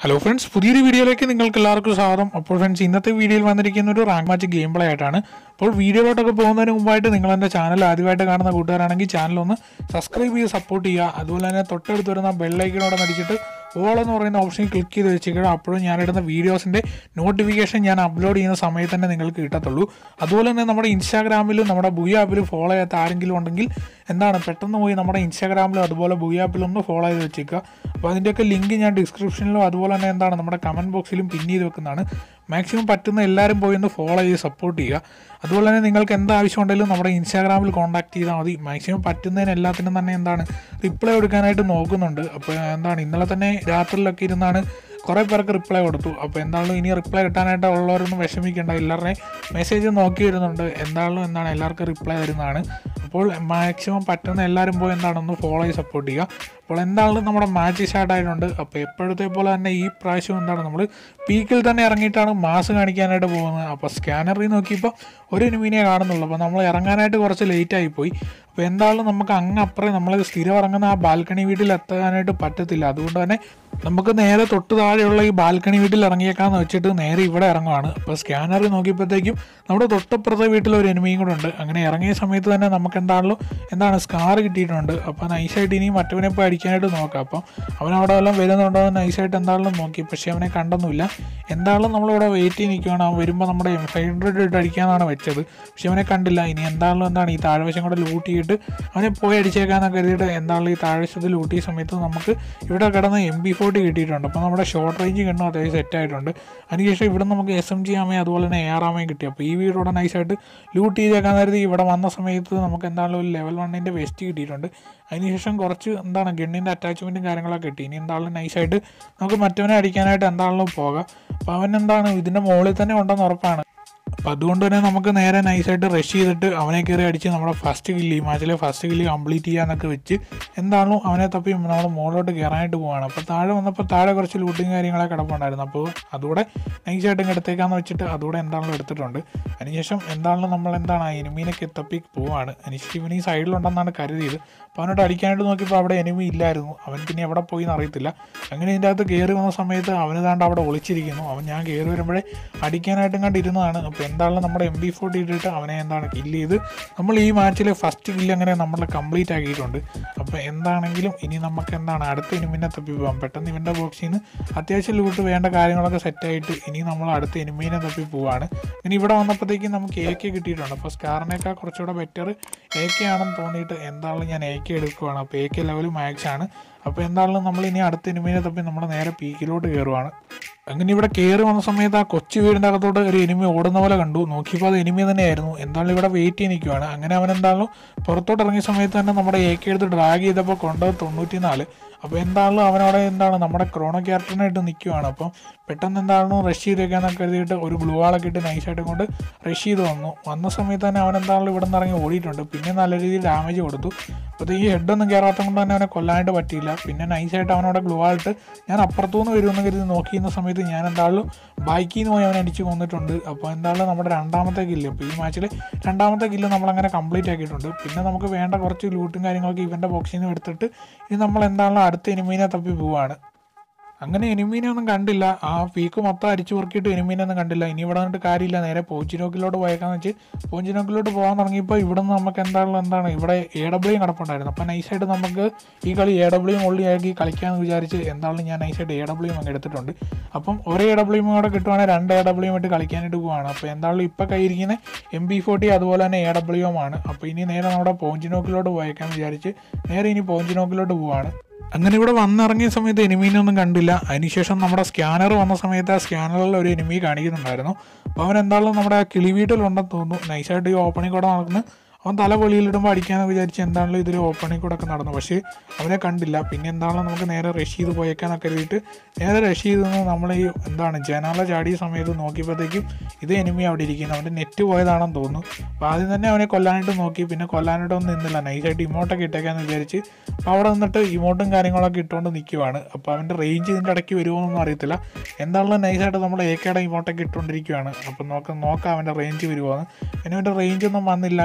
hello friends പുതിയൊരു വീഡിയോയിലേക്ക് നിങ്ങൾക്ക് എല്ലാവർക്കും സ്വാഗതം അപ്പോൾ ഫ്രണ്ട്സ് ഇന്നത്തെ വീഡിയോയിൽ വന്നിരിക്കുന്ന ഒരു റാങ്ക് മാച്ച് ഗെയിം പ്ലേ ആയിട്ടാണ് അപ്പോൾ വീഡിയോയിലോട്ടൊക്കെ പോകുന്നതിന് മുമ്പായിട്ട് നിങ്ങൾ എൻ്റെ ചാനൽ ആദ്യമായിട്ട് കാണുന്ന കൂട്ടുകാരാണെങ്കിൽ ചാനൽ ഒന്ന് സബ്സ്ക്രൈബ് ചെയ്ത് സപ്പോർട്ട് ചെയ്യുക അതുപോലെ തന്നെ തൊട്ടടുത്ത് വരുന്ന ബെല്ലൈക്കനോടെ നടിച്ചിട്ട് ഓൾ എന്ന് പറയുന്ന ഓപ്ഷൻ ക്ലിക്ക് ചെയ്ത് വെച്ചിരിക്കണം അപ്പോഴും ഞാനിടുന്ന വീഡിയോസിൻ്റെ നോട്ടിഫിക്കേഷൻ ഞാൻ അപ്ലോഡ് ചെയ്യുന്ന സമയത്ത് തന്നെ നിങ്ങൾക്ക് കിട്ടത്തുള്ളൂ അതുപോലെ തന്നെ നമ്മുടെ ഇൻസ്റ്റാഗ്രാമിലും നമ്മുടെ ബുയ ആപ്പിലും ഫോളോ ചെയ്യാത്ത ആരെങ്കിലും ഉണ്ടെങ്കിൽ എന്താണ് പെട്ടെന്ന് പോയി നമ്മുടെ ഇൻസ്റ്റാഗ്രാമിലും അതുപോലെ ബുയ ആപ്പിലും ഒന്ന് ഫോളോ ചെയ്ത് വെച്ചേക്കുക അപ്പോൾ അതിൻ്റെയൊക്കെ ലിങ്ക് ഞാൻ ഡിസ്ക്രിപ്ഷനിലും അതുപോലെ തന്നെ എന്താണ് നമ്മുടെ കമൻറ്റ് ബോക്സിലും പിൻ ചെയ്ത് വെക്കുന്നതാണ് മാക്സിമം പറ്റുന്ന എല്ലാവരും പോയി ഒന്ന് ഫോളോ ചെയ്ത് സപ്പോർട്ട് ചെയ്യുക അതുപോലെ തന്നെ നിങ്ങൾക്ക് എന്ത് ആവശ്യം ഉണ്ടെങ്കിലും നമ്മുടെ ഇൻസ്റ്റാഗ്രാമിൽ കോൺടാക്ട് ചെയ്താൽ മതി മാക്സിമം പറ്റുന്നതിന് എല്ലാത്തിനും തന്നെ എന്താണ് റിപ്ലൈ കൊടുക്കാനായിട്ട് നോക്കുന്നുണ്ട് അപ്പോൾ എന്താണ് ഇന്നലെ തന്നെ രാത്രിയിലൊക്കെ ഇരുന്നാണ് കുറേ പേർക്ക് റിപ്ലൈ കൊടുത്തു അപ്പോൾ എന്താണെങ്കിലും ഇനി റിപ്ലൈ കിട്ടാനായിട്ട് ഉള്ളവരൊന്നും വിഷമിക്കേണ്ട എല്ലാവരുടെയും മെസ്സേജ് നോക്കി വരുന്നുണ്ട് എന്താണെങ്കിലും എന്താണ് എല്ലാവർക്കും റിപ്ലൈ തരുന്നതാണ് അപ്പോൾ മാക്സിമം പറ്റുന്ന എല്ലാവരും പോയി എന്താണ് ഒന്ന് ഫോളോ ചെയ്ത് സപ്പോർട്ട് ചെയ്യുക അപ്പോൾ എന്താണെങ്കിലും നമ്മുടെ മാച്ച് സ്റ്റാർട്ട് ആയിട്ടുണ്ട് അപ്പോൾ എപ്പോഴത്തെ പോലെ തന്നെ ഈ പ്രാവശ്യം എന്താണ് നമ്മൾ പീക്കിൽ തന്നെ ഇറങ്ങിയിട്ടാണ് മാസ് കാണിക്കാനായിട്ട് പോകുന്നത് അപ്പോൾ സ്കാനറിൽ നോക്കിയപ്പോൾ ഒരു എനിമീനെ കാണുന്നുള്ളൂ അപ്പോൾ നമ്മൾ ഇറങ്ങാനായിട്ട് കുറച്ച് ലേറ്റ് ആയിപ്പോയി അപ്പോൾ എന്തായാലും നമുക്ക് അങ്ങ് അപ്പുറം നമ്മൾ സ്ഥിരം ഇറങ്ങുന്ന ആ ബാൽക്കണി വീട്ടിൽ എത്താനായിട്ട് പറ്റത്തില്ല അതുകൊണ്ട് തന്നെ നമുക്ക് നേരെ തൊട്ട് താഴെയുള്ള ഈ ബാൽക്കണി വീട്ടിൽ ഇറങ്ങിയേക്കാന്ന് വെച്ചിട്ട് നേരെ ഇവിടെ ഇറങ്ങുവാണ് അപ്പോൾ സ്കാനറിൽ നോക്കിയപ്പോഴത്തേക്കും നമ്മുടെ തൊട്ടപ്പുറത്തെ വീട്ടിൽ ഒരു എനിമിയും കൂടെ ഉണ്ട് അങ്ങനെ ഇറങ്ങിയ സമയത്ത് തന്നെ നമുക്ക് എന്താണല്ലോ എന്താണ് സ്കാർ കിട്ടിയിട്ടുണ്ട് അപ്പോൾ നൈസായിട്ട് ഇനി മറ്റവനെ പോയി അടിക്കാനായിട്ട് നോക്കാം അപ്പം അവൻ അവിടെ വല്ലതും വരുന്നുണ്ടോ എന്ന് നൈസായിട്ട് എന്താണെങ്കിലും നോക്കി പക്ഷേ അവനെ കണ്ടൊന്നുമില്ല എന്താണെങ്കിലും നമ്മളിവിടെ വെയിറ്റ് ചെയ്ത് നിൽക്കുകയാണ് അവൻ വരുമ്പോൾ നമ്മുടെ എം ഫൈവ് ഹൺഡ്രഡ് ഇട്ട് അടിക്കാനാണ് വെച്ചത് പക്ഷേ അവനെ കണ്ടില്ല ഇനി എന്താണെങ്കിലും എന്താണ് ഈ താഴ്വശം കൂടെ ലൂട്ട് ചെയ്തിട്ട് അവനെ പോയി അടിച്ചേക്കാന്നൊക്കെ കരുതിയിട്ട് എന്താണെങ്കിലും ഈ താഴ്വശത്ത് ലൂട്ട് ചെയ്ത സമയത്ത് നമുക്ക് ഇവിടെ കിടന്ന് എം ബി ഫോർട്ടി കിട്ടിയിട്ടുണ്ട് അപ്പോൾ നമ്മുടെ ഷോർട്ട് റേഞ്ച് കണ്ണും അത്യാവശ്യം സെറ്റ് ആയിട്ടുണ്ട് അതിനുശേഷം ഇവിടെ നമുക്ക് എസ് എം ജി ആമയും അതുപോലെ തന്നെ എ ആർ ആമയും കിട്ടി അപ്പോൾ ഈ വീടോടെ നൈസായിട്ട് ലൂട്ട് ചെയ്തേക്കാൻ കരുതി ഇവിടെ വന്ന സമയത്ത് നമുക്ക് എന്താണെങ്കിലും ഒരു ലെവൽ വണ്ണിൻ്റെ വെസ്റ്റ് കിട്ടിയിട്ടുണ്ട് അതിനുശേഷം കുറച്ച് എന്താണ് ഗണ്ണിൻ്റെ അറ്റാച്ച്മെൻറ്റും കാര്യങ്ങളൊക്കെ കിട്ടി ഇനി എന്താണെങ്കിലും നൈസായിട്ട് നമുക്ക് മറ്റവനെ അടിക്കാനായിട്ട് എന്താണെങ്കിലും പോകാം അപ്പോൾ അവൻ എന്താണ് ഇതിൻ്റെ മുകളിൽ തന്നെ ഉണ്ടെന്ന് ഉറപ്പാണ് അപ്പോൾ അതുകൊണ്ട് തന്നെ നമുക്ക് നേരെ നൈസായിട്ട് റഷ് ചെയ്തിട്ട് അവനെ കയറി അടിച്ച് നമ്മുടെ ഫസ്റ്റ് കില്ല് ഈ മാച്ചിലെ ഫസ്റ്റ് കില്ല് കംപ്ലീറ്റ് ചെയ്യാന്നൊക്കെ വെച്ച് എന്താണല്ലോ അവനെ തപ്പി നമ്മൾ മുകളിലോട്ട് കയറാനായിട്ട് പോവാണ് അപ്പോൾ താഴെ വന്നപ്പോൾ താഴെ കുറച്ച് ലൂട്ടും കാര്യങ്ങളൊക്കെ കിടപ്പുണ്ടായിരുന്നു അപ്പോൾ അതുകൂടെ നൈസായിട്ട് ഇങ്ങ് എടുത്തേക്കാന്ന് വെച്ചിട്ട് അതുകൂടെ എന്താണല്ലോ എടുത്തിട്ടുണ്ട് അതിനുശേഷം എന്താണല്ലോ നമ്മൾ എന്താണ് ആ എനിമീനൊക്കെ തപ്പി പോവാണ് അതിനുശേഷം ഇവൻ ഈ സൈഡിലുണ്ടെന്നാണ് കരുതിയത് അപ്പോൾ അവനോട് അടിക്കാനായിട്ട് നോക്കിയപ്പോൾ അവിടെ എനിമി ഇല്ലായിരുന്നു അവൻ പിന്നെ എവിടെ പോയി എന്ന് അറിയത്തില്ല അങ്ങനെ ഇതിൻ്റെ അകത്ത് കയറി വന്ന സമയത്ത് അവന് താണ്ട് അവിടെ ഒളിച്ചിരിക്കുന്നു അവൻ ഞാൻ കയറി വരുമ്പോഴേ അടിക്കാനായിട്ടും കണ്ടിരുന്നതാണ് അപ്പോൾ എന്താണെങ്കിലും നമ്മുടെ എം ബി ഫോർട്ടി ഇട്ടിട്ട് അവനെ എന്താണ് കില്ല് ചെയ്ത് നമ്മൾ ഈ മാച്ചിലെ ഫസ്റ്റ് കില്ല് അങ്ങനെ നമ്മൾ കംപ്ലീറ്റ് ആക്കിയിട്ടുണ്ട് അപ്പോൾ എന്താണെങ്കിലും ഇനി നമുക്ക് എന്താണ് അടുത്ത എനിമിനെ തപ്പി പോകാം പെട്ടെന്ന് ഇവൻ്റെ ബോക്സിൽ നിന്ന് അത്യാവശ്യം ലൂട്ട് വേണ്ട കാര്യങ്ങളൊക്കെ സെറ്റായിട്ട് ഇനി നമ്മൾ അടുത്ത എനിമീനെ തപ്പി പോവാണ് ഇനി ഇവിടെ വന്നപ്പോഴത്തേക്കും നമുക്ക് എ കെ കിട്ടിയിട്ടുണ്ട് അപ്പോൾ സ്കാറിനേക്കാൾ കുറച്ചുകൂടെ ബെറ്റർ എ കെ ആണെന്ന് തോന്നിയിട്ട് എന്താണെങ്കിലും ഞാൻ എ കെ എടുക്കുവാണ് അപ്പോൾ എ കെ ലെവൽ മാക്സ് ആണ് അപ്പോൾ എന്താണെങ്കിലും നമ്മൾ ഇനി അടുത്ത എനിമീനെ തപ്പി നമ്മൾ നേരെ പീക്കിലോട്ട് കയറുവാണ് അങ്ങനെ ഇവിടെ കയറി വന്ന സമയത്ത് ആ കൊച്ചു വീടിൻ്റെ അകത്തോട്ട് ഒരു എനിമി ഓടുന്ന പോലെ കണ്ടു നോക്കിയപ്പോൾ അത് എനിമി തന്നെയായിരുന്നു എന്തായാലും ഇവിടെ വെയിറ്റ് ചെയ്ത് നിൽക്കുവാണ് അങ്ങനെ അവൻ എന്തായാലും പുറത്തോട്ട് ഇറങ്ങിയ സമയത്ത് തന്നെ നമ്മുടെ എ കെ എടുത്ത് ഡ്രാഗ് ചെയ്തപ്പോൾ കൊണ്ടത് തൊണ്ണൂറ്റി നാല് അപ്പോൾ എന്താണല്ലോ അവനവിടെ എന്താണ് നമ്മുടെ ക്രോണോ ക്യാരക്ടറിനായിട്ട് നിൽക്കുവാണ് അപ്പം പെട്ടെന്ന് എന്താണോ റഷ് ചെയ്തേക്കാന്നൊക്കെ കരുതിയിട്ട് ഒരു ഗ്ലൂ ആളൊക്കെ ഇട്ട് നൈസായിട്ട് കൊണ്ട് റഷ് ചെയ്ത് വന്നു വന്ന സമയത്ത് തന്നെ അവൻ എന്താണല്ലോ ഇവിടെ നിന്ന് ഇറങ്ങി ഓടിയിട്ടുണ്ട് പിന്നെ നല്ല രീതിയിൽ ഡാമേജ് കൊടുത്തു അപ്പോൾ ഈ ഹെഡൊന്നും കയറാത്തത് കൊണ്ട് തന്നെ അവനെ കൊല്ലാനായിട്ട് പറ്റിയില്ല പിന്നെ നൈസായിട്ട് അവനോട് ഗ്ലൂ ആയിട്ട് ഞാൻ അപ്പുറത്തുനിന്ന് വരുമെന്ന് കരുതി നോക്കിയിരുന്ന സമയത്ത് ഞാൻ എന്തായാലും ബൈക്കിൽ നിന്ന് പോയി അവനെ അടിച്ച് കൊന്നിട്ടുണ്ട് അപ്പോൾ എന്തായാലും നമ്മുടെ രണ്ടാമത്തെ കില്ല് അപ്പോൾ ഈ മാച്ചിൽ രണ്ടാമത്തെ കില്ല് നമ്മളങ്ങനെ കംപ്ലീറ്റ് ആക്കിയിട്ടുണ്ട് പിന്നെ നമുക്ക് വേണ്ട കുറച്ച് ലൂട്ടും കാര്യങ്ങളൊക്കെ ഇവൻ്റെ ബോക്സിൽ നിന്ന് എടുത്തിട്ട് ഇനി നമ്മൾ എന്താണല്ലോ അടുത്ത എനിമീനെ തപ്പി പോവാണ് അങ്ങനെ എനിമീനെ ഒന്നും കണ്ടില്ല ആ പീക്ക് മൊത്തം അരിച്ചു പൊറുക്കിയിട്ട് എനിമീനെ ഒന്നും കണ്ടില്ല ഇനി ഇവിടെ വന്നിട്ട് കാര്യമില്ല നേരെ പോഞ്ചിനോക്കിലോട്ട് പോയേക്കാന്ന് വെച്ച് പോഞ്ചിനോക്കിലോട്ട് പോകാൻ തുടങ്ങിയപ്പോൾ ഇവിടെ നിന്ന് നമുക്ക് എന്താണല്ലോ എന്താണ് ഇവിടെ എ ഡബ്ല്യൂ കിടപ്പുണ്ടായിരുന്നു അപ്പോൾ നൈസായിട്ട് നമുക്ക് ഈ കളി എ ഡബ്ല്യൂ ഉള്ളിയാക്കി കളിക്കാമെന്ന് വിചാരിച്ച് എന്താണെങ്കിലും ഞാൻ നൈസായിട്ട് എ ഡബ്ല്യൂ അങ്ങ് എടുത്തിട്ടുണ്ട് അപ്പം ഒരു എ ഡബ്ല്യൂ കൂടെ കിട്ടുവാണെങ്കിൽ രണ്ട് എ ഡബ്ല്യൂ ആയിട്ട് കളിക്കാനായിട്ട് പോവാണ് അപ്പോൾ എന്താണെങ്കിലും ഇപ്പോൾ കയ്യിരിക്കുന്ന എം ബി ഫോർട്ടി അതുപോലെ തന്നെ എ ഡബ്ല്യൂ ആണ് അപ്പോൾ ഇനി നേരെ നമ്മുടെ പോഞ്ചിനോക്കിലോട്ട് പോയേക്കാന്ന് വിചാരിച്ച് നേരെ ഇനി പോഞ്ചിനോക്കിലോട്ട് പോവാണ് അങ്ങനെ ഇവിടെ വന്നിറങ്ങിയ സമയത്ത് എനിമീനൊന്നും കണ്ടില്ല അതിനുശേഷം നമ്മുടെ സ്കാനർ വന്ന സമയത്ത് ആ സ്കാനറിൽ ഒരു എനിമി കാണിക്കുന്നുണ്ടായിരുന്നു അപ്പോൾ അവൻ എന്തായാലും നമ്മുടെ കിളി വീട്ടിലുണ്ടെന്ന് തോന്നുന്നു നൈസായിട്ട് ഈ ഓപ്പണിംഗ് കൂടെ നടന്ന് അവൻ തല വെളിയിലിടുമ്പോൾ അടിക്കാമെന്ന് വിചാരിച്ച് എന്താണല്ലോ ഇതിൽ ഓപ്പണിംഗ് കൂടെ ഒക്കെ നടന്നു പക്ഷേ അവനെ കണ്ടില്ല പിന്നെ എന്താണല്ലോ നമുക്ക് നേരെ റഷ് ചെയ്ത് പോയേക്കാന്നൊക്കെ കരുതിയിട്ട് നേരെ റഷ് ചെയ്ത് നിന്ന് നമ്മൾ ഈ എന്താണ് ജനാല ചാടിയ സമയത്ത് നോക്കിയപ്പോഴത്തേക്കും ഇത് എനിമി അവിടെ ഇരിക്കുന്നു അവൻ്റെ നെറ്റ് പോയതാണെന്ന് തോന്നുന്നു അപ്പോൾ ആദ്യം തന്നെ അവനെ കൊല്ലാനായിട്ട് നോക്കി പിന്നെ കൊല്ലാനായിട്ടൊന്നും നിന്നില്ല നൈസായിട്ട് ഇമോട്ടൊക്കെ ഇട്ടേക്കാന്ന് വിചാരിച്ച് അപ്പോൾ അവിടെ നിന്നിട്ട് ഇമോട്ടും കാര്യങ്ങളൊക്കെ ഇട്ടുകൊണ്ട് നിൽക്കുവാണ് അപ്പോൾ അവൻ്റെ റേഞ്ച് ഇതിൻ്റെ ഇടയ്ക്ക് വരുമോയെന്നൊന്നും അറിയത്തില്ല എന്താണല്ലോ നൈസായിട്ട് നമ്മൾ ഏക്കയുടെ ഇമോട്ടൊക്കെ ഇട്ടുകൊണ്ടിരിക്കുകയാണ് അപ്പോൾ നോക്കാം നോക്കാം അവൻ്റെ റേഞ്ച് വരുമോയെന്ന് പിന്നെ അവൻ്റെ റേഞ്ച് ഒന്നും വന്നില്ല പിന്നെ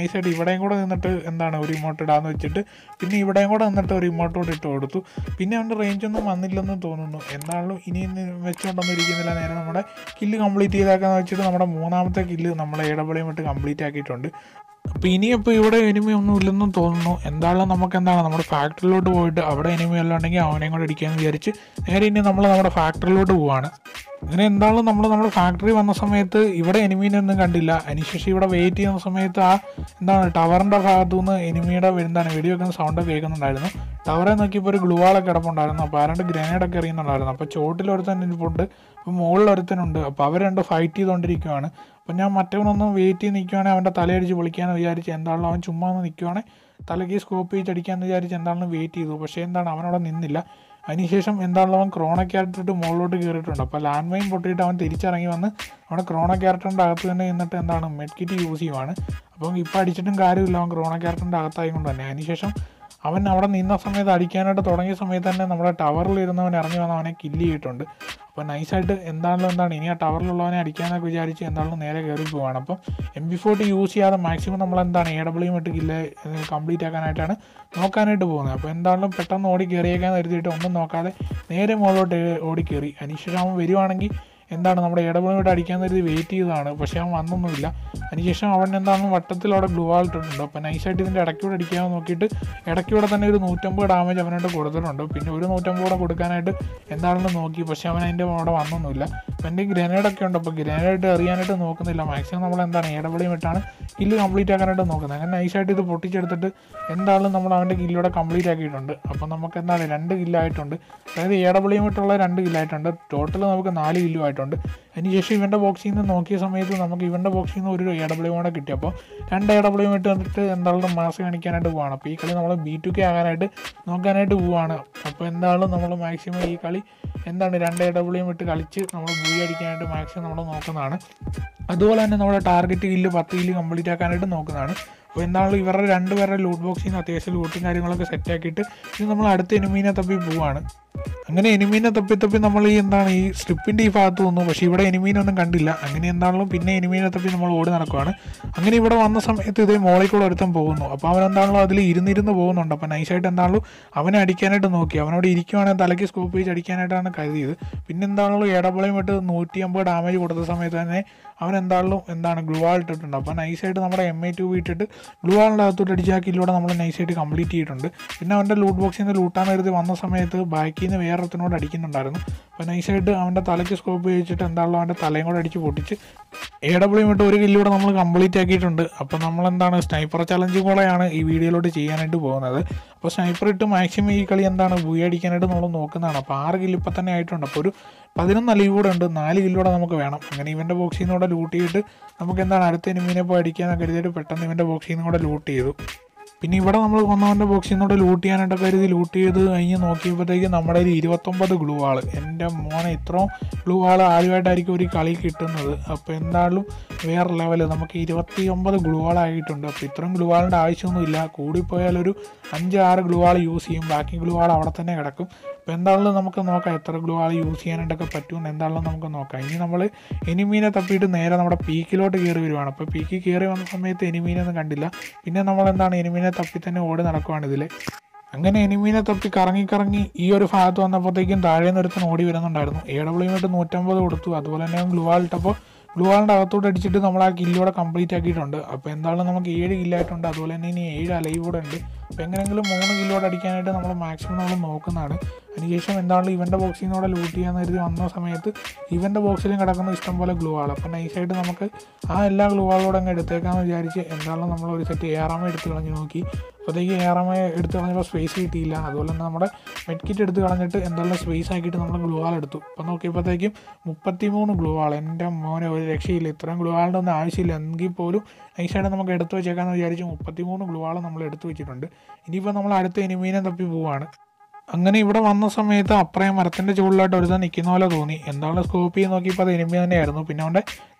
നൈസായിട്ട് ഇവിടെയും കൂടെ നിന്നിട്ട് എന്താണ് ഒരു ഇമോട്ട് ഇടാന്ന് വെച്ചിട്ട് പിന്നെ ഇവിടെയും കൂടെ നിന്നിട്ട് ഒരു ഇമോട്ട് കൂടെ ഇട്ട് കൊടുത്തു പിന്നെ അവൻ്റെ റേഞ്ച് ഒന്നും വന്നില്ലെന്ന് തോന്നുന്നു എന്താണല്ലോ ഇനി ഇന്ന് വെച്ചുകൊണ്ടൊന്നും ഇരിക്കുന്നില്ല നേരെ നമ്മുടെ കില്ല് കംപ്ലീറ്റ് ചെയ്താക്കാന്ന് വെച്ചിട്ട് നമ്മുടെ മൂന്നാമത്തെ കില്ല് നമ്മളെ ഇടപെളിയും ഇട്ട് കംപ്ലീറ്റ് ആക്കിയിട്ടുണ്ട് അപ്പോൾ ഇനിയിപ്പോൾ ഇവിടെ എനിമി ഒന്നും ഇല്ലെന്നും തോന്നുന്നു എന്തായാലും നമുക്ക് എന്താണ് നമ്മുടെ ഫാക്ടറിയിലോട്ട് പോയിട്ട് അവിടെ എനിമി എല്ലാം ഉണ്ടെങ്കിൽ അവനെയും കൂടെ അടിക്കാമെന്ന് വിചാരിച്ച് നേരെ ഇനി നമ്മൾ നമ്മുടെ ഫാക്ടറിയിലോട്ട് പോവാണ് അങ്ങനെ എന്തായാലും നമ്മൾ നമ്മുടെ ഫാക്ടറി വന്ന സമയത്ത് ഇവിടെ എനിമീനൊന്നും കണ്ടില്ല അതിനുശേഷം ഇവിടെ വെയിറ്റ് ചെയ്യുന്ന സമയത്ത് ആ എന്താണ് ടവറിൻ്റെ ഭാഗത്തു നിന്ന് എനിമിയുടെ എന്താണ് വെടിവെക്കുന്ന സൗണ്ട് കേൾക്കുന്നുണ്ടായിരുന്നു ടവറെ നോക്കിയപ്പോൾ ഒരു ഗ്ലൂവാളൊക്കെ കിടപ്പുണ്ടായിരുന്നു അപ്പോൾ ആരാണ്ട് ഗ്രനേഡൊക്കെ എറിയുന്നുണ്ടായിരുന്നു അപ്പോൾ ചോട്ടിൽ ഒരുത്തൻ ഇരിപ്പുണ്ട് അപ്പോൾ മുകളിൽ ഒരുത്തനുണ്ട് അപ്പോൾ അവർ രണ്ട് ഫൈറ്റ് ചെയ്തുകൊണ്ടിരിക്കുകയാണ് അപ്പം ഞാൻ മറ്റവനൊന്ന് വെയിറ്റ് ചെയ്ത് നിൽക്കുവാണെങ്കിൽ അവൻ്റെ തലയടിച്ച് വിളിക്കാമെന്ന് വിചാരിച്ച് എന്താണല്ലോ അവൻ ചുമ്മാ ഒന്ന് നിൽക്കുവാണെങ്കിൽ തലയ്ക്ക് സ്കോപ്പ് ചെയ്ത് അടിക്കാമെന്ന് വിചാരിച്ച് എന്താണെന്ന് വെയിറ്റ് ചെയ്തു പക്ഷേ എന്താണ് അവനവിടെ നിന്നില്ല അതിനുശേഷം എന്താണല്ലോ അവൻ ക്രോണ ക്യാരക്ടറിട്ട് മുകളിലോട്ട് കയറിയിട്ടുണ്ട് അപ്പോൾ ലാൻഡ് മൈൻ പൊട്ടിയിട്ട് അവൻ തിരിച്ചിറങ്ങി വന്ന് അവിടെ ക്രോണ ക്യാരക്ടറിൻ്റെ അകത്ത് തന്നെ നിന്നിട്ട് എന്താണ് മെഡ് കിറ്റ് യൂസ് ചെയ്യുവാണ് അപ്പം ഇപ്പം അടിച്ചിട്ടും കാര്യമില്ല അവൻ ക്രോണ ക്യാരക്ടറിൻ്റെ അകത്തായതുകൊണ്ട് തന്നെ അതിനുശേഷം അവൻ അവിടെ നിന്ന സമയത്ത് അടിക്കാനായിട്ട് തുടങ്ങിയ സമയത്ത് തന്നെ നമ്മുടെ ടവറിൽ ഇരുന്നവൻ ഇറങ്ങി വന്ന് അവനെ കില്ല് ചെയ്തിട്ടുണ്ട് അപ്പോൾ നൈസായിട്ട് എന്താണല്ലോ എന്താണ് ഇനി ആ ടവറിലുള്ളവനെ അടിക്കാനൊക്കെ വിചാരിച്ച് എന്താണല്ലോ നേരെ കയറി പോവാണ് അപ്പം എം ബി ഫോർട്ടി യൂസ് ചെയ്യാതെ മാക്സിമം നമ്മൾ എന്താണ് എ ഡബ്ല്യു ഇട്ട് കില്ല് കംപ്ലീറ്റ് ആക്കാനായിട്ടാണ് നോക്കാനായിട്ട് പോകുന്നത് അപ്പോൾ എന്താണല്ലോ പെട്ടെന്ന് ഓടി കയറിയേക്കാൻ കരുതിയിട്ട് ഒന്നും നോക്കാതെ നേരെ മുകളിലോട്ട് ഓടി കയറി അതിനുശേഷം അവൻ വരുവാണെങ്കിൽ എന്താണ് നമ്മുടെ ഇടപെടലോട്ട് അടിക്കാൻ കരുതി വെയിറ്റ് ചെയ്തതാണ് പക്ഷേ അവൻ വന്നൊന്നുമില്ല അതിനുശേഷം അവൻ എന്താണ് വട്ടത്തിൽ അവിടെ ഗ്ലൂ വാൾ ഇട്ടിട്ടുണ്ട് അപ്പോൾ നൈസായിട്ട് ഇതിൻ്റെ ഇടയ്ക്കൂടെ അടിക്കാൻ നോക്കിയിട്ട് ഇടയ്ക്കൂടെ തന്നെ ഒരു നൂറ്റമ്പത് ഡാമേജ് അവനോട് കൊടുത്തിട്ടുണ്ട് പിന്നെ ഒരു നൂറ്റമ്പത് കൂടെ കൊടുക്കാനായിട്ട് എന്താണെന്ന് നോക്കി പക്ഷേ അവൻ അതിൻ്റെ അവിടെ വന്നൊന്നുമില്ല അപ്പോൾ എൻ്റെ ഗ്രനേഡൊക്കെ ഉണ്ട് അപ്പോൾ ഗ്രനേഡ് എറിയാനായിട്ട് നോക്കുന്നില്ല മാക്സിമം നമ്മൾ എന്താണ് ഇടപെളിയും ഇട്ടാണ് കില്ല് കംപ്ലീറ്റ് ആക്കാനായിട്ട് നോക്കുന്നത് അങ്ങനെ നൈസായിട്ട് ഇത് പൊട്ടിച്ചെടുത്തിട്ട് എന്താണെങ്കിലും നമ്മൾ അവൻ്റെ കില്ലോടെ കംപ്ലീറ്റ് ആക്കിയിട്ടുണ്ട് അപ്പോൾ നമുക്ക് എന്താണ് രണ്ട് കില്ലായിട്ടുണ്ട് അതായത് എ ഡബ്ല്യു ഇട്ടുള്ള രണ്ട് കില്ലായിട്ടുണ്ട് ടോട്ടൽ നമുക്ക് നാല് കില്ലും ആയിട്ടുണ്ട് അതിനുശേഷം ഇവൻ്റെ ബോക്സിൽ നിന്ന് നോക്കിയ സമയത്ത് നമുക്ക് ഇവൻ്റെ ബോക്സിൽ നിന്ന് ഒരു എ ഡബ്ല്യു കൂടെ കിട്ടി അപ്പോൾ രണ്ട് എ ഡബ്ല്യു ഇട്ട് വന്നിട്ട് എന്തായാലും മാസ് കാണിക്കാനായിട്ട് പോവാണ് അപ്പോൾ ഈ കളി നമ്മൾ ബി ടു കെ ആകാനായിട്ട് നോക്കാനായിട്ട് പോവാണ് അപ്പോൾ എന്തായാലും നമ്മൾ മാക്സിമം ഈ കളി എന്താണ് രണ്ട് എ ഡബ്ല്യു ഇട്ട് കളിച്ച് നമ്മൾ ബൂയി അടിക്കാനായിട്ട് മാക്സിമം നമ്മൾ നോക്കുന്നതാണ് അതുപോലെ തന്നെ നമ്മുടെ ടാർഗറ്റ് കില്ല് പത്ത് കില്ല് കംപ്ലീറ്റ് ആക്കാനായിട്ട് നോക്കുന്നതാണ് അപ്പോൾ എന്താണെങ്കിലും ഇവരുടെ രണ്ടുപേരുടെ ലൂട്ട് ബോക്സിൽ നിന്ന് അത്യാവശ്യം ലൂട്ടും കാര്യങ്ങളൊക്കെ സെറ്റ് ആക്കിയിട്ട് ഇത് നമ്മൾ അടുത്ത എനിമീനെ തപ്പി പോവാണ് അങ്ങനെ എനിമീനെ തപ്പി തപ്പി നമ്മൾ ഈ എന്താണ് ഈ സ്ട്രിപ്പിൻ്റെ ഈ ഭാഗത്ത് വന്നു പക്ഷേ ഇവിടെ എനിമീനൊന്നും കണ്ടില്ല അങ്ങനെ എന്താണെങ്കിലും പിന്നെ എനിമീനെ തപ്പി നമ്മൾ ഓടി നടക്കുവാണ് അങ്ങനെ ഇവിടെ വന്ന സമയത്ത് ഇതേ മോളിൽ കൂടെ ഒരുത്തം പോകുന്നു അപ്പോൾ അവൻ എന്താണല്ലോ അതിൽ ഇരുന്നിരുന്ന് പോകുന്നുണ്ട് അപ്പോൾ നൈസായിട്ട് എന്താണല്ലോ അവനെ അടിക്കാനായിട്ട് നോക്കി അവനോട് ഇരിക്കുവാണെങ്കിൽ തലയ്ക്ക് സ്കോപ്പ് വെച്ച് അടിക്കാനായിട്ടാണ് കരുതിയത് പിന്നെ എന്താണല്ലോ ഇടപെളയും വിട്ട് നൂറ്റി അമ്പത് ഡാമേജ് കൊടുത്ത സമയത്ത് തന്നെ അവൻ എന്താണല്ലോ എന്താണ് ഗ്ലൂവാൾ ഇട്ടിട്ടുണ്ട് അപ്പോൾ നൈസായിട്ട് നമ്മുടെ എം ഐ ടു ഇട്ടിട്ട് ഗ്ലൂവാളിൻ്റെ അകത്തോട്ട് അടിച്ച ആ കില്ലോടെ നമ്മൾ നൈസായിട്ട് കംപ്ലീറ്റ് ചെയ്തിട്ടുണ്ട് പിന്നെ അവൻ്റെ ലൂട്ട് ബോക്സിൽ നിന്ന് ലൂട്ടാൻ കരുതി വന്ന സമയത്ത് ബാക്കിൽ നിന്ന് വേറൊരുത്തിനോട് അടിക്കുന്നുണ്ടായിരുന്നു അപ്പോൾ നൈസായിട്ട് അവൻ്റെ തലയ്ക്ക് സ്കോപ്പ് വെച്ചിട്ട് എന്താണല്ലോ അവൻ്റെ തലയും കൂടെ അടിച്ച് പൊട്ടിച്ച് എ ഡബ്ല്യു ഇട്ട് ഒരു കില്ലൂടെ നമ്മൾ കംപ്ലീറ്റ് ആക്കിയിട്ടുണ്ട് അപ്പോൾ നമ്മൾ എന്താണ് സ്നൈപ്പർ ചലഞ്ച് പോലെയാണ് ഈ വീഡിയോയിലോട്ട് ചെയ്യാനായിട്ട് പോകുന്നത് അപ്പോൾ സ്നൈപ്പർ ഇട്ട് മാക്സിമം ഈ കളി എന്താണ് ബൂയി അടിക്കാനായിട്ട് നമ്മൾ നോക്കുന്നതാണ് അപ്പോൾ ആറ് കില്ല് ഇപ്പം തന്നെ ആയിട്ടുണ്ട് അപ്പോൾ ഒരു പതിനൊന്ന് അലീവ് കൂടെ ഉണ്ട് നാല് കില്ലൂടെ നമുക്ക് വേണം അങ്ങനെ ഇവൻ്റെ ബോക്സിൽ നിന്ന് കൂടെ ലൂട്ട് ചെയ്തിട്ട് നമുക്ക് എന്താണ് അടുത്ത എനിമീനെ പോയി അടിക്കാനൊക്കെ കരുതിയിട്ട് പെട്ടെന്ന് ഇവൻ്റെ ബോക്സിൽ നിന്ന് കൂടെ ലൂട്ട് ചെയ്തു പിന്നെ ഇവിടെ നമ്മൾ കൊന്നവൻ്റെ ബോക്സിൽ നിന്നോട് ലൂട്ട് ചെയ്യാനായിട്ട് കരുതി ലൂട്ട് ചെയ്ത് കഴിഞ്ഞ് നോക്കിയപ്പോഴത്തേക്ക് നമ്മുടെ ഒരു ഇരുപത്തൊമ്പത് ഗ്ലൂ ആൾ എൻ്റെ മോനെ ഇത്രയും ഗ്ലൂ ആൾ ആദ്യമായിട്ടായിരിക്കും ഒരു കളി കിട്ടുന്നത് അപ്പോൾ എന്തായാലും വേറെ ലെവൽ നമുക്ക് ഇരുപത്തി ഒമ്പത് ഗ്ലൂ ആളായിട്ടുണ്ട് അപ്പോൾ ഇത്രയും ഗ്ലൂ ആളിൻ്റെ ആവശ്യമൊന്നുമില്ല കൂടിപ്പോയാൽ ഒരു അഞ്ച് ആറ് ഗ്ലൂ ആൾ യൂസ് ചെയ്യും ബാക്കി ഗ്ലൂ ആൾ അവിടെ തന്നെ കിടക്കും അപ്പോൾ എന്താണെങ്കിലും നമുക്ക് നോക്കാം എത്ര ഗ്ലൂ ആൾ യൂസ് ചെയ്യാനായിട്ടൊക്കെ പറ്റുമെന്ന് എന്താണെങ്കിലും നമുക്ക് നോക്കാം ഇനി നമ്മൾ എനിമീനെ തപ്പിയിട്ട് നേരെ നമ്മുടെ പീക്കിലോട്ട് കയറി വരുവാണ് അപ്പോൾ പീക്കിൽ കയറി വന്ന സമയത്ത് എനിമീനെ ഒന്നും കണ്ടില്ല പിന്നെ നമ്മൾ എന്താണ് എനിമീനെ തപ്പി തന്നെ ഓടി നടക്കുവാണ് ഇതിൽ അങ്ങനെ എനിമീനെ തപ്പി കറങ്ങി കറങ്ങി ഈ ഒരു ഭാഗത്ത് വന്നപ്പോഴത്തേക്കും താഴെ നിന്ന് ഒരുത്തൻ ഓടി വരുന്നുണ്ടായിരുന്നു എ ഡബ്ല്യു ആയിട്ട് നൂറ്റമ്പത് കൊടുത്തു അതുപോലെ തന്നെ ഗ്ലൂ ആൾ ഇട്ടപ്പോൾ ഗ്ലൂ ആളിൻ്റെ അകത്തോട്ട് അടിച്ചിട്ട് നമ്മൾ ആ കില്ലോടെ കംപ്ലീറ്റ് ആക്കിയിട്ടുണ്ട് അപ്പോൾ എന്തായാലും നമുക്ക് ഏഴ് കില്ലായിട്ടുണ്ട് അതുപോലെ തന്നെ ഇനി ഏഴ് അലൈവ് കൂടെ ഉണ്ട് അപ്പോൾ എങ്ങനെയെങ്കിലും മൂന്ന് കില്ലോടെ അടിക്കാനായിട്ട് നമ്മൾ മാക്സിമം നമ്മൾ നോക്കുന്നതാണ് അതിനുശേഷം എന്താണെങ്കിലും ഇവൻ്റെ ബോക്സിൽ നിന്നോടെ ലൂട്ട് ചെയ്യാൻ കരുതി വന്ന സമയത്ത് ഇവൻ്റെ ബോക്സിലും കിടക്കുന്ന ഇഷ്ടം പോലെ ഗ്ലൂ ആൾ അപ്പോൾ നൈസായിട്ട് നമുക്ക് ആ എല്ലാ ഗ്ലൂ ആളോടെ അങ്ങ് എടുത്തേക്കാമെന്ന് വിചാരിച്ച് എന്തായാലും നമ്മൾ ഒരു സെറ്റ് ഏറാമ എടുത്ത് കളഞ്ഞ് നോക്കി അപ്പോഴത്തേക്ക് ഏറാമ എടുത്ത് കളഞ്ഞപ്പോൾ സ്പേസ് കിട്ടിയില്ല അതുപോലെ തന്നെ നമ്മുടെ മെഡ് കിറ്റ് എടുത്ത് കളഞ്ഞിട്ട് എന്തായാലും സ്പേസ് ആക്കിയിട്ട് നമ്മൾ ഗ്ലൂ ആൾ എടുത്തു അപ്പോൾ നോക്കിയപ്പോഴത്തേക്കും മുപ്പത്തി മൂന്ന് ഗ്ലൂ ആൾ എൻ്റെ മോനെ ഒരു രക്ഷയില്ല ഇത്രയും ഗ്ലൂ ആളിൻ്റെ ഒന്നും ആവശ്യമില്ല എങ്കിൽ പോലും നൈസായിട്ട് നമുക്ക് എടുത്ത് വെച്ചേക്കാമെന്ന് വിചാരിച്ച് മുപ്പത്തി മൂന്ന് ഗ്ലൂ ആൾ നമ്മൾ എടുത്ത് വെച്ചിട്ടുണ്ട് ഇനിയിപ്പോൾ നമ്മൾ അടുത്ത എനിമീനെ തപ്പി പോവാണ് അങ്ങനെ ഇവിടെ വന്ന സമയത്ത് അപ്പറേ മരത്തിൻ്റെ ചുവടിലായിട്ട് ഒരുത്തൻ നിൽക്കുന്ന പോലെ തോന്നി എന്താണ് സ്കോപ്പ് ചെയ്ത് നോക്കിയപ്പോൾ അത് എനിമി തന്നെയായിരുന്നു പിന്നെ അവൻ്റെ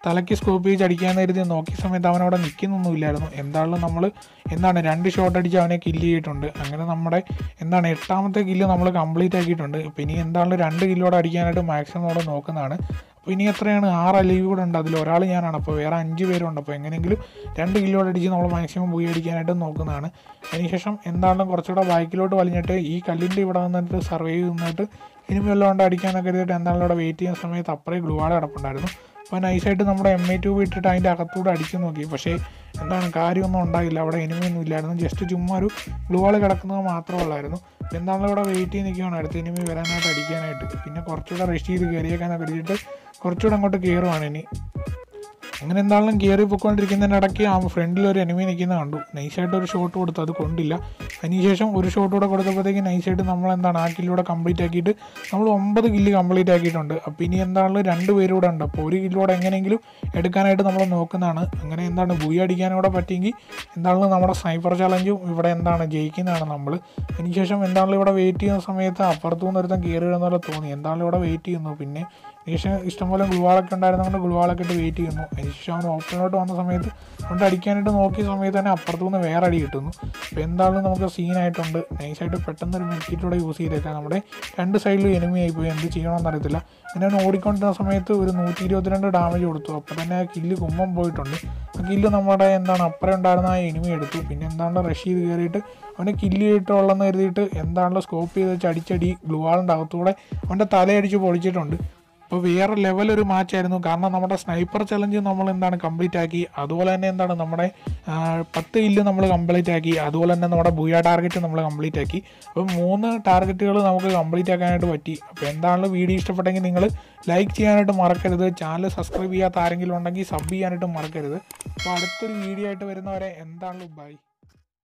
തലയ്ക്ക് സ്കോപ്പ് ചെയ്ത് അടിക്കാൻ കരുതി നോക്കിയ സമയത്ത് അവൻ അവിടെ നിൽക്കുന്നൊന്നുമില്ലായിരുന്നു എന്തായാലും നമ്മൾ എന്താണ് രണ്ട് ഷോട്ട് അടിച്ച് അവനെ കില്ല് ചെയ്തിട്ടുണ്ട് അങ്ങനെ നമ്മുടെ എന്താണ് എട്ടാമത്തെ കില്ല് നമ്മൾ കംപ്ലീറ്റ് ആക്കിയിട്ടുണ്ട് അപ്പോൾ ഇനി എന്തായാലും രണ്ട് കില്ലോടെ അടിക്കാനായിട്ട് മാക്സിമം അവിടെ നോക്കുന്നതാണ് അപ്പോൾ ഇനി എത്രയാണ് ആറ് അലീവ് കൂടെ ഉണ്ട് അതിൽ ഒരാൾ ഞാനാണ് അപ്പോൾ വേറെ അഞ്ച് പേരുണ്ട് അപ്പോൾ എങ്ങനെയെങ്കിലും രണ്ട് കിലോട് അടിച്ച് നമ്മൾ മാക്സിമം പോയി അടിക്കാനായിട്ട് നോക്കുന്നതാണ് അതിനുശേഷം എന്താണെങ്കിലും കുറച്ചുകൂടെ ബാക്കിലോട്ട് വലിഞ്ഞിട്ട് ഈ കല്ലിൻ്റെ ഇവിടെ വന്നിട്ട് സർവൈവ് നിന്നിട്ട് ഇനിമി വല്ലതും കൊണ്ട് അടിക്കാനൊക്കെ കരുതിയിട്ട് എന്താണെങ്കിലും അവിടെ വെയിറ്റ് ചെയ്യുന്ന സമയത്ത് അപ്പുറേ ഗ്ലുവാള് കിടപ്പുണ്ടായിരുന്നു അപ്പോൾ നൈസായിട്ട് നമ്മുടെ എം എ ട്യൂബ് ഇട്ടിട്ട് അതിൻ്റെ അകത്തൂടെ അടിച്ചു നോക്കി പക്ഷേ എന്താണ് കാര്യമൊന്നും ഉണ്ടായില്ല അവിടെ എനിമിയൊന്നും ഇല്ലായിരുന്നു ജസ്റ്റ് ചുമ്മാ ഒരു ഗ്ലുവാള് കിടക്കുന്നത് മാത്രമേ ഉള്ളായിരുന്നു അപ്പോൾ എന്താണെങ്കിലും ഇവിടെ വെയിറ്റ് ചെയ്ത് നിൽക്കുകയാണ് അടുത്ത എനിമി വരാനായിട്ട് അടിക്കാനായിട്ട് പിന്നെ കുറച്ചുകൂടെ റഷ് ചെയ്ത് കയറിയേക്കാനൊക്കെ കരുതിയിട്ട് കുറച്ചുകൂടെ അങ്ങോട്ട് കയറുവാണ് ഇനി അങ്ങനെ എന്താണെങ്കിലും കയറി പൊയ്ക്കൊണ്ടിരിക്കുന്നതിൻ്റെ ഇടയ്ക്ക് ആ ഫ്രണ്ടിൽ ഒരു എനിമി നിൽക്കുന്ന കണ്ടു നൈസായിട്ട് ഒരു ഷോട്ട് കൊടുത്തു അത് കൊണ്ടില്ല അതിനുശേഷം ഒരു ഷോട്ട് കൂടെ കൊടുത്തപ്പോഴത്തേക്ക് നൈസായിട്ട് നമ്മൾ എന്താണ് ആ കില്ലൂടെ കംപ്ലീറ്റ് ആക്കിയിട്ട് നമ്മൾ ഒമ്പത് കില്ല് കംപ്ലീറ്റ് ആക്കിയിട്ടുണ്ട് അപ്പോൾ ഇനി എന്താണെങ്കിലും രണ്ട് പേരൂടെ ഉണ്ട് അപ്പോൾ ഒരു കില്ലൂടെ എങ്ങനെയെങ്കിലും എടുക്കാനായിട്ട് നമ്മൾ നോക്കുന്നതാണ് അങ്ങനെ എന്താണ് ബുയി അടിക്കാനൂടെ പറ്റിയെങ്കിൽ എന്താണെങ്കിലും നമ്മുടെ സ്നൈപ്പർ ചലഞ്ചും ഇവിടെ എന്താണ് ജയിക്കുന്നതാണ് നമ്മൾ അതിനുശേഷം എന്താണെങ്കിലും ഇവിടെ വെയിറ്റ് ചെയ്യുന്ന സമയത്ത് അപ്പുറത്തു നിന്ന് ഒരുത്തം കയറി വരുന്ന തോന്നി എന്താണെങ്കിലും ഇവിടെ വെയിറ്റ് ചെയ്യുന്നു പിന്നെ ശേഷം ഇഷ്ടംപോലെ ഗ്ലുവാളൊക്കെ ഉണ്ടായിരുന്നതുകൊണ്ട് ഗ്ലുവാളൊക്കെ ഇട്ട് വെയിറ്റ് ചെയ്യുന്നു അതിനുശേഷം അവൻ ഓപ്പണിലോട്ട് വന്ന സമയത്ത് കൊണ്ട് അടിക്കാനായിട്ട് നോക്കിയ സമയത്ത് തന്നെ അപ്പുറത്തു നിന്ന് വേറെ അടി കിട്ടുന്നു അപ്പോൾ എന്താണെങ്കിലും നമുക്ക് സീനായിട്ടുണ്ട് നൈസായിട്ട് പെട്ടെന്ന് ഒരു മെഡിക്കിറ്റൂടെ യൂസ് ചെയ്തേക്കാം നമ്മുടെ രണ്ട് സൈഡിലും എനിമി ആയിപ്പോയി എന്ത് ചെയ്യണമെന്ന് അറിയത്തില്ല പിന്നെ അവൻ ഓടിക്കൊണ്ടിരുന്ന സമയത്ത് ഒരു നൂറ്റി ഇരുപത്തിരണ്ട് ഡാമേജ് കൊടുത്തു അപ്പോൾ തന്നെ ആ കില്ല് കുമ്മം പോയിട്ടുണ്ട് ആ കില്ല് നമ്മുടെ എന്താണ് അപ്പുറം ഉണ്ടായിരുന്ന ആ എനിമി എടുത്തു പിന്നെ എന്താണ് റഷ് ചെയ്ത് കയറിയിട്ട് അവനെ കില്ല് ചെയ്തിട്ടുള്ളതെന്ന് കരുതിയിട്ട് എന്താണല്ലോ സ്കോപ്പ് ചെയ്ത് വെച്ച് അടിച്ചടി ഗ്ലുവാളിൻ്റെ അകത്തൂടെ അവൻ്റെ തലയടിച്ച് പൊളിച്ചിട്ടുണ്ട് അപ്പോൾ വേറെ ലെവൽ ഒരു മാച്ചായിരുന്നു കാരണം നമ്മുടെ സ്നൈപ്പർ ചലഞ്ച് നമ്മൾ എന്താണ് കംപ്ലീറ്റ് ആക്കി അതുപോലെ തന്നെ എന്താണ് നമ്മുടെ ആ, പത്ത് കില്ല് നമ്മൾ കംപ്ലീറ്റ് ആക്കി അതുപോലെ തന്നെ നമ്മുടെ ബുയ ടാർഗറ്റ് നമ്മൾ കംപ്ലീറ്റ് ആക്കി അപ്പോൾ മൂന്ന് ടാർഗറ്റുകൾ നമുക്ക് കംപ്ലീറ്റ് ആക്കാനായിട്ട് പറ്റി അപ്പോൾ എന്താണല്ലോ വീഡിയോ ഇഷ്ടപ്പെട്ടെങ്കിൽ നിങ്ങൾ ലൈക്ക് ചെയ്യാനായിട്ട് മറക്കരുത് ചാനൽ സബ്സ്ക്രൈബ് ചെയ്യാത്ത ആരെങ്കിലും ഉണ്ടെങ്കിൽ സബ് ചെയ്യാനായിട്ട് മറക്കരുത് അപ്പോൾ അടുത്തൊരു വീഡിയോ ആയിട്ട് വരുന്നവരെ എന്താണല്ലോ ബൈ